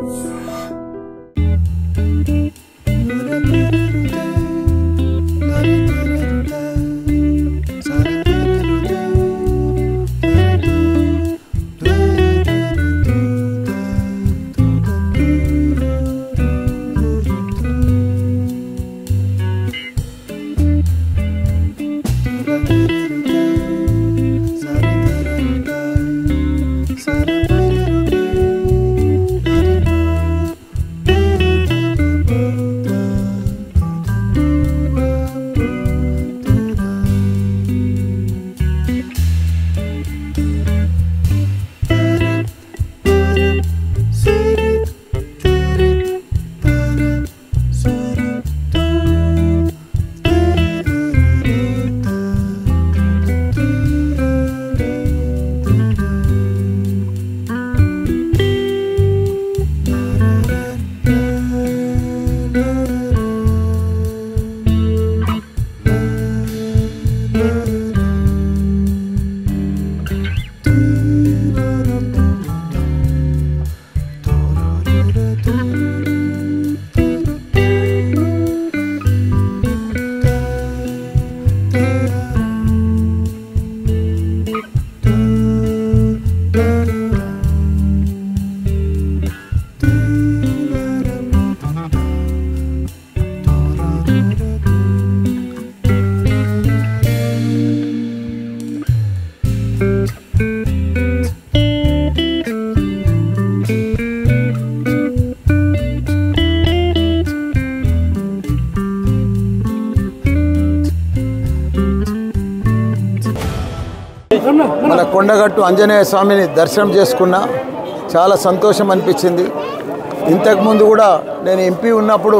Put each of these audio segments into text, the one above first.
మన కొండగట్టు ఆంజనేయ స్వామిని దర్శనం చేసుకున్నా చాలా సంతోషం అనిపించింది ఇంతకుముందు కూడా నేను ఎంపీ ఉన్నప్పుడు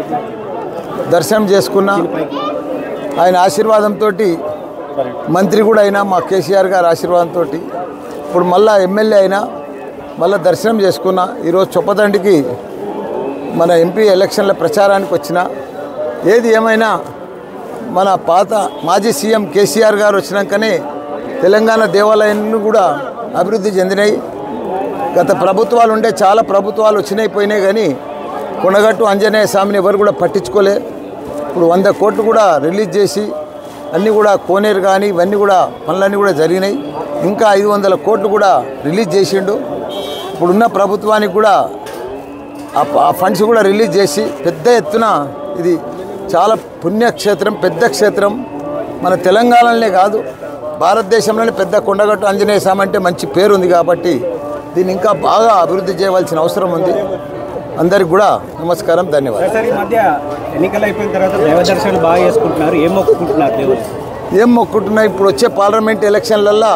దర్శనం చేసుకున్నా ఆయన ఆశీర్వాదంతో మంత్రి కూడా అయినా మా కేసీఆర్ గారి ఆశీర్వాదంతో ఇప్పుడు మళ్ళా ఎమ్మెల్యే అయినా మళ్ళీ దర్శనం చేసుకున్నా ఈరోజు చొప్పదండికి మన ఎంపీ ఎలక్షన్ల ప్రచారానికి వచ్చిన ఏది ఏమైనా మన పాత మాజీ సీఎం కేసీఆర్ గారు వచ్చినాకనే తెలంగాణ దేవాలయాన్ని కూడా అభివృద్ధి చెందినాయి గత ప్రభుత్వాలు ఉండే చాలా ప్రభుత్వాలు వచ్చినాయి పోయినాయి కానీ కొండగట్టు ఆంజనేయ స్వామిని ఎవరు కూడా పట్టించుకోలే ఇప్పుడు వంద కోట్లు కూడా రిలీజ్ చేసి అన్నీ కూడా కోనేరు కానీ ఇవన్నీ కూడా పనులన్నీ కూడా జరిగినాయి ఇంకా ఐదు వందల కోట్లు కూడా రిలీజ్ చేసిండు ఇప్పుడున్న ప్రభుత్వానికి కూడా ఆ ప- ఆ ఫండ్స్ కూడా రిలీజ్ చేసి పెద్ద ఎత్తున ఇది చాలా పుణ్యక్షేత్రం పెద్ద క్షేత్రం మన తెలంగాణలోనే కాదు భారతదేశంలోనే పెద్ద కొండగట్టు ఆంజనేయ స్వామి అంటే మంచి పేరు ఉంది కాబట్టి దీన్ని ఇంకా బాగా అభివృద్ధి చేయవలసిన అవసరం ఉంది అందరికి కూడా నమస్కారం ధన్యవాదాలు సార్ ఈ మధ్య ఎన్నికలు అయిపోయిన తర్వాత దైవ దర్శనాలు బాగా చేసుకుంటున్నారు ఏం మొక్కుకుంటున్నారు దేవుడు ఏం మొక్కుంటున్నాయి ఇప్పుడు వచ్చే పార్లమెంట్ ఎలక్షన్లల్లో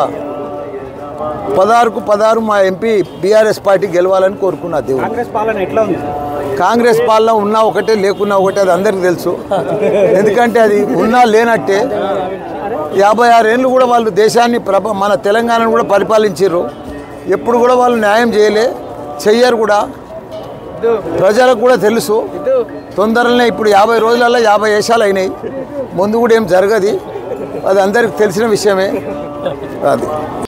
పదహారుకు పదహారు మా ఎంపీ బీఆర్ఎస్ పార్టీ గెలవాలని కోరుకున్నా దేవుడు కాంగ్రెస్ పాలన ఎట్లా ఉంది సార్ కాంగ్రెస్ పాలన ఉన్నా ఒకటే లేకున్నా ఒకటే అది అందరికీ తెలుసు ఎందుకంటే అది ఉన్నా లేనట్టే యాభై ఆరేళ్ళు కూడా వాళ్ళు దేశాన్ని ప్రభ మన తెలంగాణను కూడా పరిపాలించారు ఎప్పుడు కూడా వాళ్ళు న్యాయం చేయలే చెయ్యరు కూడా ప్రజలకు కూడా తెలుసు తొందరలోనే ఇప్పుడు యాభై రోజులలో యాభై వేషాలు అయినాయి ముందు కూడా ఏం జరగదు అది అందరికి తెలిసిన విషయమే అది